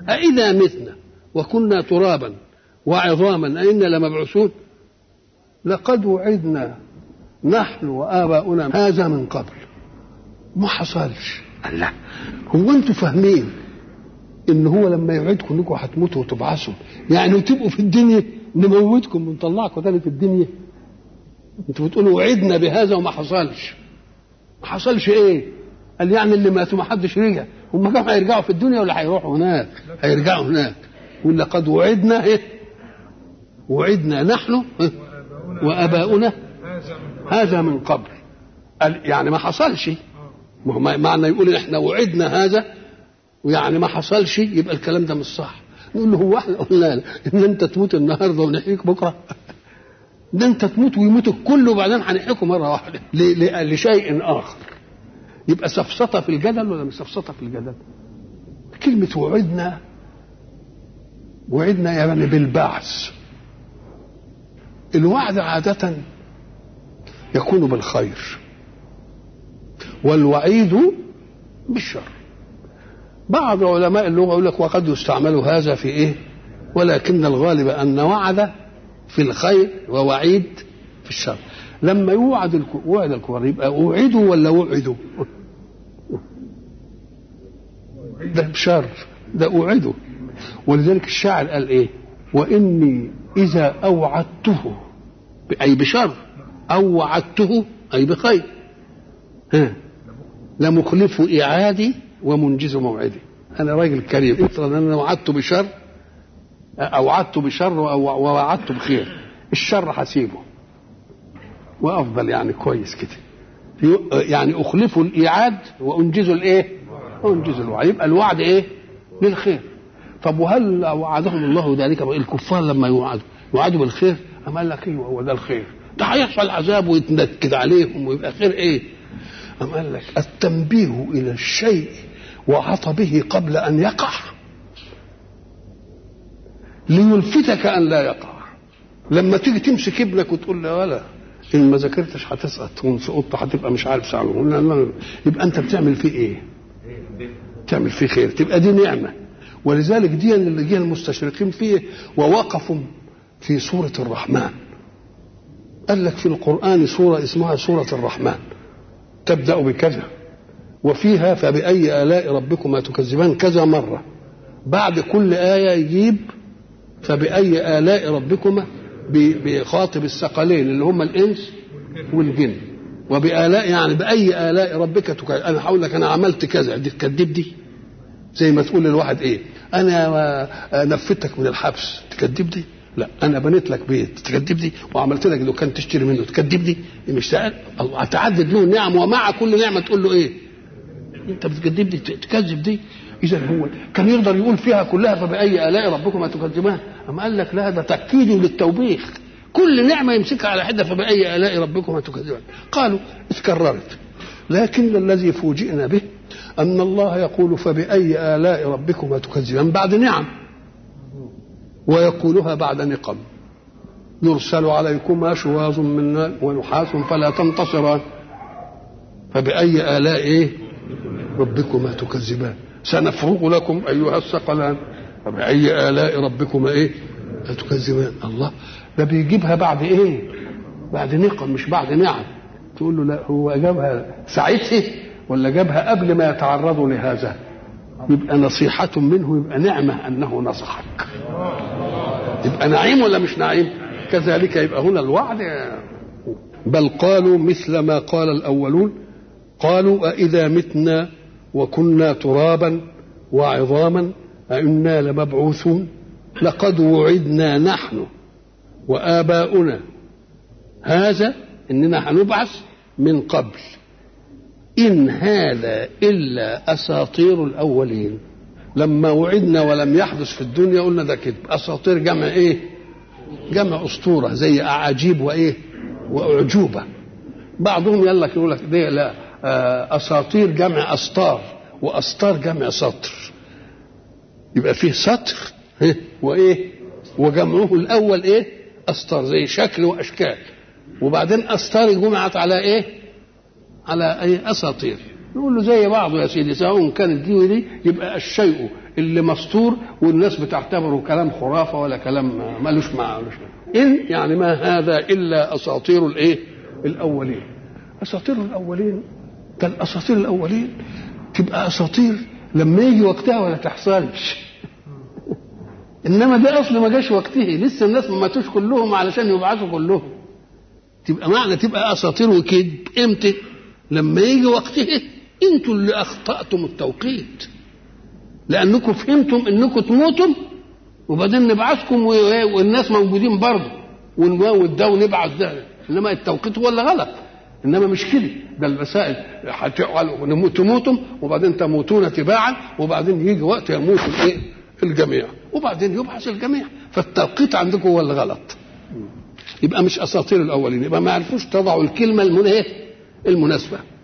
أإذا متنا وكنا ترابا وعظاما أئنا لمبعوثون لقد وعدنا نحن وآباؤنا هذا من قبل ما حصلش الله هو انتوا فاهمين ان هو لما يوعدكم انكم هتموتوا وتبعثوا يعني تبقوا في الدنيا نموتكم ونطلعكم تاني في الدنيا انتوا بتقولوا وعدنا بهذا وما حصلش ما حصلش ايه قال يعني اللي ماتوا ما حدش رجع هم كانوا هيرجعوا في الدنيا ولا هيروحوا هناك هيرجعوا هناك يقول لقد وعدنا ايه وعدنا نحن إيه؟ واباؤنا هذا من قبل قال يعني ما حصلش ما هو معنى يقول احنا وعدنا هذا ويعني ما حصلش يبقى الكلام ده مش صح نقول له هو احنا قلنا له ان انت تموت النهارده ونحييك بكره ده انت تموت ويموت الكل وبعدين هنحييكم مره واحده ل- ل- لشيء اخر يبقى سفسطه في الجدل ولا مش سفسطه في الجدل كلمه وعدنا وعدنا يعني بالبعث الوعد عاده يكون بالخير والوعيد بالشر بعض علماء اللغه يقول لك وقد يستعمل هذا في ايه ولكن الغالب ان وعد في الخير ووعيد في الشر لما يوعد الك- وعد الكفار يبقى اوعدوا ولا وعدوا ده بشر ده اوعدوا ولذلك الشاعر قال ايه واني اذا اوعدته اي بشر او وعدته اي بخير ها لمخلف إعادي ومنجز موعدي أنا راجل كريم افرض أن أنا وعدت بشر أو وعدت بشر أو- ووعدت بخير الشر هسيبه وأفضل يعني كويس كده يو- يعني أخلف الإيعاد وأنجز الإيه؟ أنجز الوعد يبقى الوعد إيه؟ للخير طب وهل وعدهم الله ذلك الكفار لما يوعدوا يوعدوا بالخير أم قال لك ايوه هو ده الخير ده هيحصل عذاب ويتنكد عليهم ويبقى خير ايه؟ أم قال لك التنبيه إلى الشيء وعطبه قبل أن يقع ليلفتك أن لا يقع لما تيجي تمسك ابنك وتقول له ولا إن ما ذاكرتش هتسقط وإن سقطت هتبقى مش عارف ساعة لا لا لا. يبقى أنت بتعمل فيه إيه؟ تعمل فيه خير تبقى دي نعمة ولذلك دي اللي جه المستشرقين فيه ووقفوا في سورة الرحمن قال لك في القرآن سورة اسمها سورة الرحمن تبدأ بكذا وفيها فبأي آلاء ربكما تكذبان كذا مرة بعد كل آية يجيب فبأي آلاء ربكما ب- بخاطب الثقلين اللي هم الإنس والجن وبآلاء يعني بأي آلاء ربك تكذب أنا هقول لك أنا عملت كذا دي تكذب دي زي ما تقول للواحد إيه أنا آه، نفذتك من الحبس تكذب دي لا انا بنيت لك بيت تكذب دي وعملت لك دكان تشتري منه تكذب دي مش سأل الله هتعدد له النعم ومع كل نعمه تقول له ايه انت بتكذب دي تكذب دي اذا هو كان يقدر يقول فيها كلها فباي الاء ربكما تكذبان اما قال لك لا ده تاكيد للتوبيخ كل نعمه يمسكها على حده فباي الاء ربكما تكذبان قالوا اتكررت لكن الذي فوجئنا به ان الله يقول فباي الاء ربكما تكذبان بعد نعم ويقولها بعد نقم يرسل عليكما شواظ من نار ونحاس فلا تنتصران فبأي آلاء إيه؟ ربكما تكذبان سنفرغ لكم أيها الثقلان فبأي آلاء ربكما إيه؟ تكذبان الله ده بيجيبها بعد إيه؟ بعد نقم مش بعد نعم تقول له لا هو جابها ساعتها ولا جابها قبل ما يتعرضوا لهذا يبقى نصيحة منه يبقى نعمة أنه نصحك يبقى نعيم ولا مش نعيم كذلك يبقى هنا الوعد بل قالوا مثل ما قال الأولون قالوا أإذا متنا وكنا ترابا وعظاما أئنا لمبعوثون لقد وعدنا نحن وآباؤنا هذا إننا هنبعث من قبل إن هذا إلا أساطير الأولين لما وعدنا ولم يحدث في الدنيا قلنا ده كذب أساطير جمع إيه جمع أسطورة زي أعاجيب وإيه وأعجوبة بعضهم يلا يقول لك دي لا آه، أساطير جمع أسطار وأسطار جمع سطر يبقى فيه سطر إيه؟ وإيه وجمعه الأول إيه أسطار زي شكل وأشكال وبعدين أسطار جمعت على إيه على اي اساطير نقول له زي بعضه يا سيدي سواء كانت دي ودي يبقى الشيء اللي مستور والناس بتعتبره كلام خرافه ولا كلام ملوش معنى ملوش معنى. ان يعني ما هذا الا اساطير الايه الاولين اساطير الاولين ده الاساطير الاولين تبقى اساطير لما يجي وقتها ولا تحصلش انما ده اصل ما جاش وقته لسه الناس ما ماتوش كلهم علشان يبعثوا كلهم تبقى معنى تبقى اساطير وكذب امتى لما يجي وقته انتوا اللي اخطاتم التوقيت لانكم فهمتم انكم تموتوا وبعدين نبعثكم والناس موجودين برضه ونموت ده ونبعث ده انما التوقيت هو اللي غلط انما مش كده ده المسائل تموتم وبعدين تموتون تباعا وبعدين يجي وقت يموت الايه الجميع وبعدين يبعث الجميع فالتوقيت عندكم هو اللي غلط يبقى مش اساطير الاولين يبقى ما عرفوش تضعوا الكلمه المناسبه